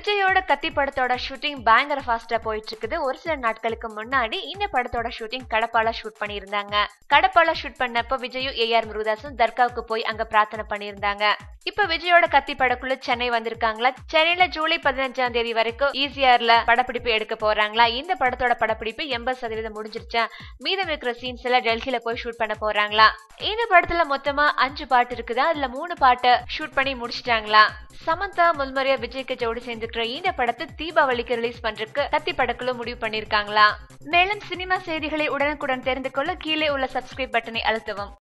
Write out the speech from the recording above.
விஜயோட கத்தி படத்தோட ஷூட்டிங் பயங்கர ஃபாஸ்டா போயிட்டு இருக்குது ஒரு சில நாட்களுக்கு முன்னாடி இந்த படத்தோட ஷூட்டிங் கடப்பால ஷூட் பண்ணியிருந்தாங்க கடப்பால ஷூட் பண்ணப்போ விஜயும் ஏ ஆர் முருகதாசும் தர்காவுக்கு போய் அங்க பிரார்த்தனை பண்ணியிருந்தாங்க இப்ப விஜயோட கத்தி படக்குள்ள சென்னை வந்திருக்காங்களா சென்னையில ஜூலை பதினஞ்சாம் தேதி வரைக்கும் ஈசிஆர்ல படப்பிடிப்பு எடுக்க போறாங்களா இந்த படத்தோட படப்பிடிப்பு எண்பது சதவீதம் முடிஞ்சிருச்சா மீதம் இருக்கிற சீன்ஸ் எல்லாம் டெல்லியில போய் ஷூட் பண்ண போறாங்களா இந்த படத்துல மொத்தமா அஞ்சு பாட்டு இருக்குதா அதுல மூணு பாட்டை ஷூட் பண்ணி முடிச்சிட்டாங்களா சமந்தா முல்மரியா விஜய்க்கு ஜோடி சேர்ந்துக்கிற இந்த படத்தை தீபாவளிக்கு ரிலீஸ் பண்றதுக்கு கத்தி படக்குள்ள முடிவு பண்ணிருக்காங்களா மேலும் சினிமா செய்திகளை உடனுக்குடன் தெரிந்து கொள்ள கீழே உள்ள சப்ஸ்கிரைப் பட்டனை அழுத்தவும்